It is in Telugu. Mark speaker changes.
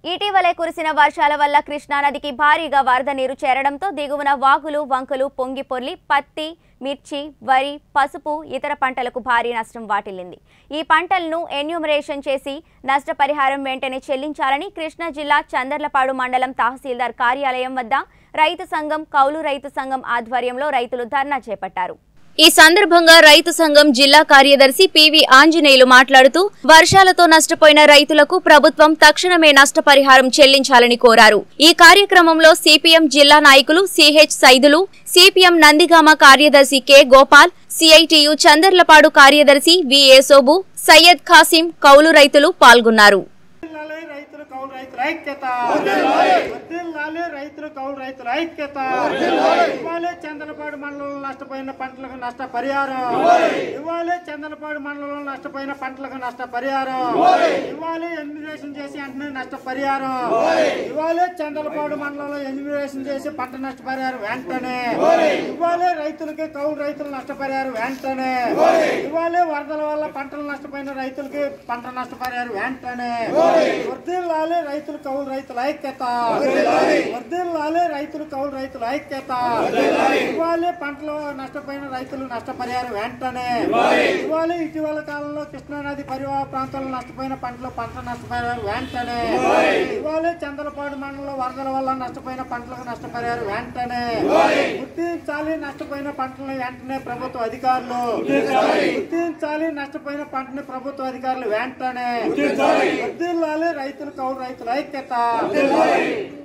Speaker 1: ఇటీవలే కురిసిన వర్షాల వల్ల కృష్ణానదికి భారీగా వరద నీరు చేరడంతో దిగువన వాగులు వంకలు పొంగి పొర్లి పత్తి మిర్చి వరి పసుపు ఇతర పంటలకు భారీ నష్టం వాటిల్లింది ఈ పంటలను ఎన్యూమరేషన్ చేసి నష్టపరిహారం వెంటనే చెల్లించాలని కృష్ణా జిల్లా చందర్లపాడు మండలం తహసీల్దార్ కార్యాలయం వద్ద రైతు సంఘం కౌలు రైతు సంఘం ఆధ్వర్యంలో రైతులు ధర్నా చేపట్టారు ఈ సందర్భంగా రైతు సంఘం జిల్లా కార్యదర్శి పివి ఆంజనేయులు మాట్లాడుతూ వర్షాలతో నష్టపోయిన రైతులకు ప్రభుత్వం తక్షణమే నష్టపరిహారం చెల్లించాలని కోరారు ఈ కార్యక్రమంలో సిపిఎం జిల్లా నాయకులు సిహెచ్ సైదులు సిపిఎం నందిగామ కార్యదర్శి కె గోపాల్ సిఐటియు చందర్లపాడు కార్యదర్శి వి ఏసోబు సయ్యద్ ఖాసిం కౌలు రైతులు పాల్గొన్నారు
Speaker 2: వర్ధిల్లాలి రైతులు కౌలు రైతుల ఐక్యత వర్ధిల్లాలి రైతులు కౌలు రైతుల ఐక్యత ఇవ్వాలి చందనపాడు మండలంలో నష్టపోయిన పంటలకు నష్ట పరిహారం ఇవ్వాలి చందనపాడు మండలంలో నష్టపోయిన పంటలకు నష్ట పరిహారం ఇవ్వాలి ఎన్విరేషన్ చేసి వెంటనే నష్ట పరిహారం ఇవ్వాలి చందనపాడు మండలంలో ఎన్విరేషన్ చేసి పంట నష్ట పరిహారం వెంటనే ఇవ్వాలి రైతులకి కౌలు రైతుల నష్టపరిహారం వెంటనే ఇవ్వాలి వరదల వల్ల పంటలు నష్టపోయిన రైతులకి పంట నష్టపరిహారం వెంటనే వర్ధిల్లాలి రైతులు కౌలు రైతుల ఐక్యత వర్ధిల్లాలి రైతులు కౌలు రైతుల ఐక్యత ఇవ్వాలి పంటలు నష్టపోయిన రైతులు నష్టపరిహారం వెంటనే ఇవ్వాలి ఇటీవల కాలంలో కృష్ణానది పరివాహ ప్రాంతాల్లో నష్టపోయిన పంటలు పంట నష్టపరిహారం వెంటనే ఇవ్వాలి చందలపాడు మండలంలో వరదల వల్ల నష్టపోయిన పంటలకు నష్టపరిహారం వెంటనే గుర్తించాలి నష్టపోయిన పంటలను వెంటనే ప్రభుత్వ అధికారులు గుర్తించాలి నష్టపోయిన పంటని ప్రభుత్వ అధికారులు వెంటనే వర్ధిల్లాలి రైతులు కౌలు రైతుల ఐక్యత